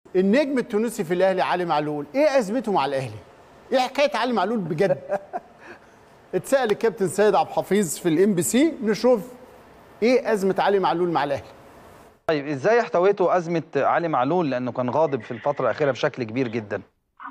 النجم التونسي في الاهلي علي معلول ايه ازمته مع الاهلي ايه حكايه علي معلول بجد اتسال الكابتن سيد عبد الحفيظ في الام بي سي نشوف ايه ازمه علي معلول مع الاهلي طيب ازاي احتويتوا ازمه علي معلول لانه كان غاضب في الفتره الاخيره بشكل كبير جدا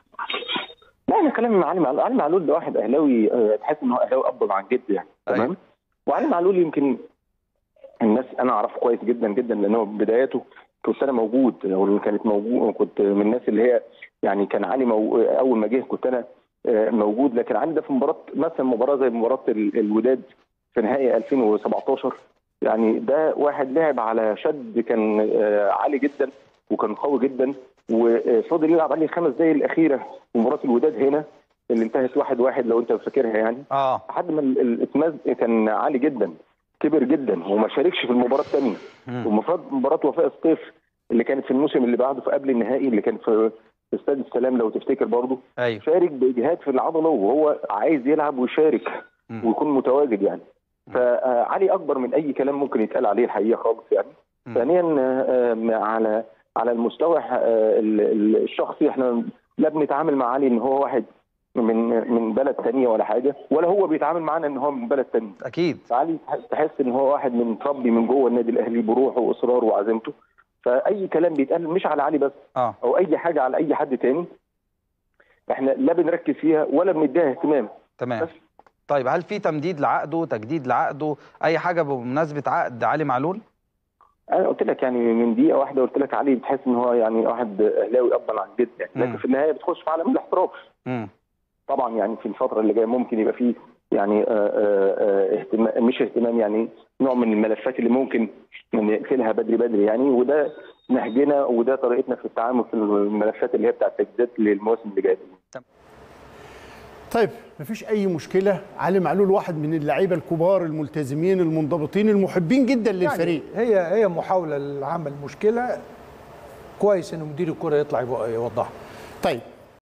لا انا كلامي مع علي معلول علي معلول ده واحد اهلاوي آه، تحس ان هو اهلاوي اب عن جد يعني أيوة. تمام وعلي معلول يمكن الناس انا اعرفه كويس جدا جدا لان هو بداياته كنت انا موجود او كانت موجود كنت من الناس اللي هي يعني كان علي مو... اول ما جه كنت انا آه، موجود لكن علي ده في مباراه مثلا مباراه زي مباراه ال- الوداد في نهائي 2017 يعني ده واحد لعب على شد كان آه، عالي جدا وكان قوي جدا وفضل يلعب عليه الخمس دقايق الاخيره في مباراه الوداد هنا اللي انتهت واحد واحد لو انت فاكرها يعني اه لحد ما ال- الاتماز كان عالي جدا كبر جدا وما شاركش في المباراه الثانيه مم. ومفروض مباراه وفاء الصيف اللي كانت في الموسم اللي بعده في قبل النهائي اللي كان في في استاد السلام لو تفتكر برضه ايوه شارك باجهاد في العضله وهو عايز يلعب ويشارك مم. ويكون متواجد يعني فعلي اكبر من اي كلام ممكن يتقال عليه الحقيقه خالص يعني مم. ثانيا آه، آه، على على المستوى آه، ال- ال- الشخصي احنا لا بنتعامل مع علي ان هو واحد من من بلد تانية ولا حاجه ولا هو بيتعامل معانا ان هو من بلد تانية اكيد فعلي تحس ان هو واحد من متربي من جوه النادي الاهلي بروحه واصراره وعزيمته فاي كلام بيتقال مش على علي بس اه او اي حاجه على اي حد تاني احنا لا بنركز فيها ولا بنديها اهتمام تمام بس. طيب هل في تمديد لعقده تجديد لعقده اي حاجه بمناسبه عقد علي معلول انا قلت لك يعني من دقيقه واحده قلت لك علي بتحس ان هو يعني واحد اهلاوي ابا عن جد يعني لكن مم. في النهايه بتخش في عالم الاحتراف امم طبعا يعني في الفتره اللي جايه ممكن يبقى فيه يعني آه، آه، آه، اهتمام مش اهتمام يعني نوع من الملفات اللي ممكن نقفلها بدري بدري يعني وده نهجنا وده طريقتنا في التعامل في الملفات اللي هي بتاعت التجديدات للمواسم اللي جايه طيب مفيش اي مشكله علي معلول واحد من اللعيبه الكبار الملتزمين المنضبطين المحبين جدا للفريق يعني هي هي محاوله لعمل مشكله كويس ان مدير الكره يطلع يوضحها طيب